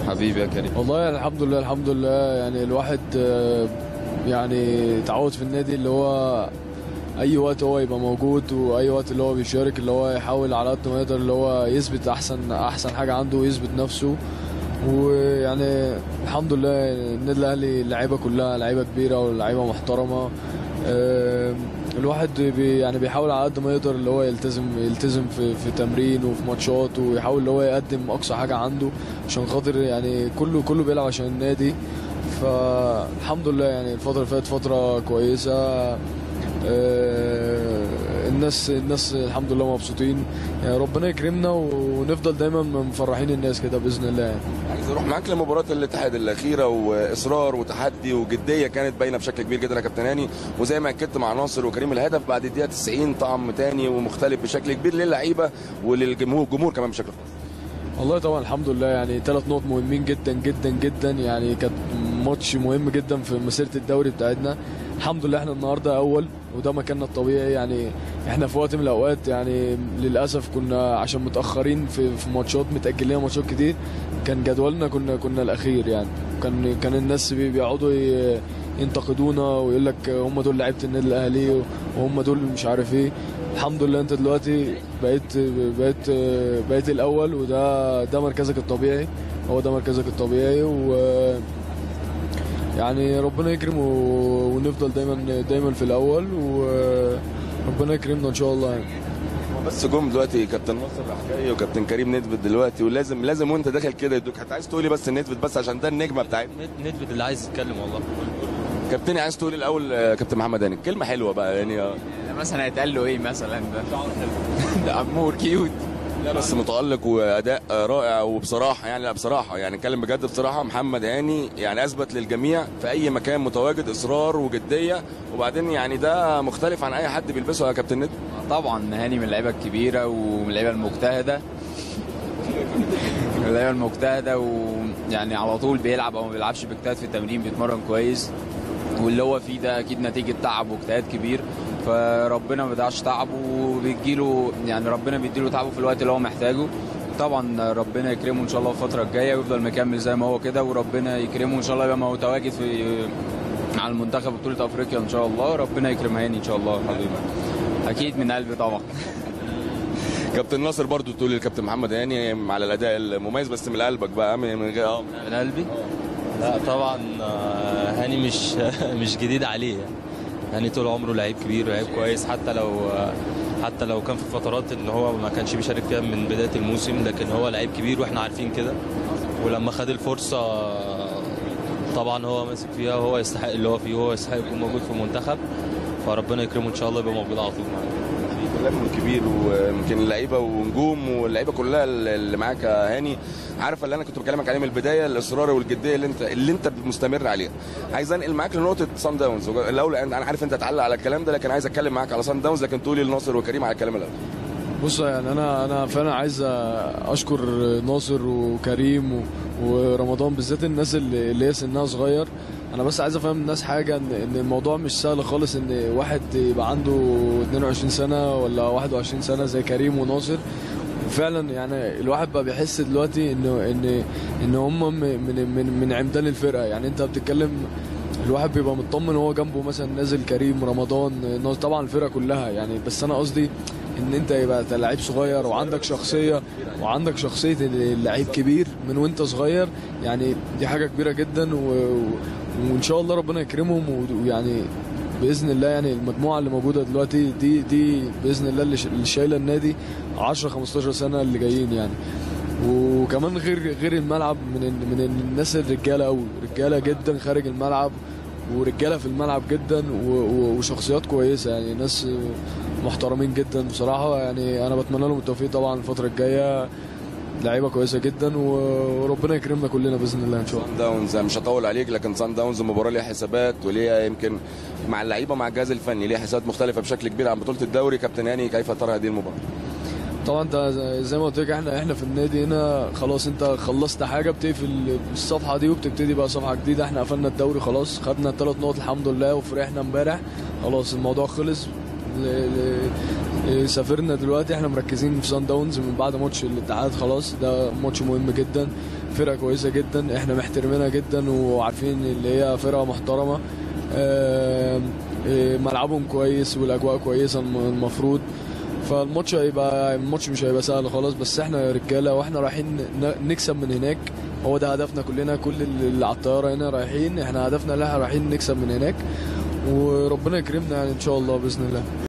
حبيبي يا كريم والله الحمد لله الحمد لله يعني الواحد آه، يعني اتعود في النادي اللي هو اي وقت هو يبقى موجود واي وقت اللي هو بيشارك اللي هو يحاول على قد ما يقدر اللي هو يثبت احسن احسن حاجه عنده ويثبت نفسه ويعني الحمد لله النادي الاهلي اللعيبه كلها لعيبه كبيره ولاعيبه محترمه آم، الواحد بي يعني بيحاول على قد ما يقدر اللي هو يلتزم يلتزم في في تمرين وفي ماتشات ويحاول اللي هو يقدم اقصى حاجه عنده عشان خاطر يعني كله كله بيلعب عشان النادي فالحمد لله يعني الفتره اللي فاتت فتره كويسه آه، الناس الناس الحمد لله مبسوطين يعني ربنا يكرمنا ونفضل دايما مفرحين الناس كده باذن الله يعني. عايز اروح معاك لمباراه الاتحاد الاخيره واصرار وتحدي وجديه كانت باينه بشكل كبير جدا يا كابتن هاني وزي ما اكدت مع ناصر وكريم الهدف بعد الدقيقه 90 طعم تاني ومختلف بشكل كبير للعيبه وللجمهور الجمهور كمان بشكل خاص والله طبعا الحمد لله يعني ثلاث نقط مهمين جدا جدا جدا يعني كانت ماتش مهم جدا في مسيره الدوري بتاعتنا الحمد لله احنا النهارده اول وده مكاننا الطبيعي يعني احنا في وقت من الاوقات يعني للاسف كنا عشان متاخرين في في ماتشات متاجل لنا ماتشات كتير كان جدولنا كنا كنا الاخير يعني كان كان الناس بي- بيقعدوا ي- ينتقدونا ويقول لك هم دول لعيبه النادي الاهلي وهم دول مش عارف ايه الحمد لله انت دلوقتي بقيت بقيت بقيت الاول وده ده مركزك الطبيعي هو ده مركزك الطبيعي و يعني ربنا يكرم و- ونفضل دايما دايما في الاول وربنا يكرمنا ان شاء الله يعني بس جم دلوقتي كابتن ناصر راح جاي وكابتن كريم ندفد دلوقتي ولازم لازم وانت داخل كده يدوك حتى عايز تقولي بس ندفد بس عشان ده النجمه بتاعتنا ندفد اللي عايز يتكلم والله كابتني عايز تقولي الاول آه، كابتن محمد هاني كلمه حلوه بقى يعني آه. مثلا هيتقال له ايه مثلا ده ده امور كيوت لا بس متألق وأداء رائع وبصراحة يعني لا بصراحة يعني نتكلم بجد بصراحة محمد هاني يعني أثبت للجميع في أي مكان متواجد إصرار وجدية وبعدين يعني ده مختلف عن أي حد بيلبسه يا كابتن ندى طبعا هاني من اللعيبه الكبيره ومن اللعيبه المجتهده من اللعيبه المجتهده ويعني على طول بيلعب او ما بيلعبش بيجتهد في التمرين بيتمرن كويس واللي هو فيه ده اكيد نتيجه تعب واجتهاد كبير فربنا ما بيضيعش تعبه وبيديله يعني ربنا بيديله تعبه في الوقت اللي هو محتاجه طبعا ربنا يكرمه ان شاء الله الفتره الجايه ويفضل مكمل زي ما هو كده وربنا يكرمه ان شاء الله يبقى متواجد في على المنتخب بطوله افريقيا ان شاء الله ربنا يكرم هاني ان شاء الله حبيبي اكيد من قلبي طبعا كابتن ناصر برضو تقول للكابتن محمد هاني على الأداء المميز بس من قلبك بقى من من غير اه من قلبي لا طبعا آه، هاني مش مش جديد عليه يعني. هاني طول عمره لعيب كبير ولعيب كويس حتى لو حتى لو كان في فترات ان هو ما كانش بيشارك فيها من بدايه الموسم لكن هو لعيب كبير واحنا عارفين كده ولما خد الفرصه طبعا هو ماسك فيها وهو يستحق اللي هو فيه وهو يستحق يكون موجود في المنتخب فربنا يكرمه ان شاء الله يبقى موجود على طول معانا كلام كبير ويمكن اللعيبه ونجوم واللعيبه كلها اللي معاك يا هاني عارفه اللي انا كنت بكلمك عليه من البدايه الاصرار والجديه اللي انت اللي انت مستمر عليها عايز انقل معاك لنقطه سان داونز الاول انا عارف انت هتعلق على الكلام ده لكن عايز اتكلم معاك على سان داونز لكن تقولي لناصر وكريم على الكلام الاول بص يعني انا انا فعلا عايز اشكر ناصر وكريم و- ورمضان بالذات الناس اللي اللي هي سنها صغير انا بس عايز افهم الناس حاجه ان ان الموضوع مش سهل خالص ان واحد يبقى عنده 22 سنه ولا 21 سنه زي كريم وناصر فعلا يعني الواحد بقى بيحس دلوقتي انه ان ان هم من من من عمدان الفرقه يعني انت بتتكلم الواحد بيبقى مطمن وهو جنبه مثلا نازل كريم رمضان ناز- طبعا الفرقه كلها يعني بس انا قصدي ان انت يبقى أنت لعيب صغير وعندك شخصيه وعندك شخصيه اللعيب كبير من وانت صغير يعني دي حاجه كبيره جدا و... و- وان شاء الله ربنا يكرمهم و- ويعني باذن الله يعني المجموعه اللي موجوده دلوقتي دي دي باذن الله اللي ش- اللي شايله النادي 10 15 سنه اللي جايين يعني وكمان غير غير الملعب من ال- من الناس الرجاله قوي رجاله جدا خارج الملعب ورجاله في الملعب جدا و- و- وشخصيات كويسه يعني ناس محترمين جدا بصراحه يعني انا بتمنى لهم التوفيق طبعا الفتره الجايه لعيبه كويسه جدا و- وربنا يكرمنا كلنا باذن الله ان شاء الله سان داونز مش هطول عليك لكن سان داونز مباراه ليها حسابات وليها يمكن مع اللعيبه مع الجهاز الفني ليها حسابات مختلفه بشكل كبير عن بطوله الدوري كابتن هاني كيف ترى هذه المباراه؟ طبعا انت زي ما قلت لك احنا احنا في النادي هنا خلاص انت خلصت حاجه بتقفل الصفحه دي وبتبتدي بقى صفحه جديده احنا قفلنا الدوري خلاص خدنا الثلاث نقط الحمد لله وفرحنا امبارح خلاص الموضوع خلص ل- ل- سافرنا دلوقتي احنا مركزين في سان داونز من بعد ماتش الاتحاد خلاص ده ماتش مهم جدا فرقه كويسه جدا احنا محترمينها جدا وعارفين اللي هي فرقه محترمه آم، آه، ملعبهم كويس والاجواء كويسه الم- المفروض فالماتش هيبقى الماتش مش هيبقى سهل خالص بس احنا رجاله واحنا رايحين ن- نكسب من هناك هو ده هدفنا كلنا كل اللي على الطياره هنا رايحين احنا هدفنا اللي احنا رايحين نكسب من هناك وربنا يكرمنا يعني ان شاء الله باذن الله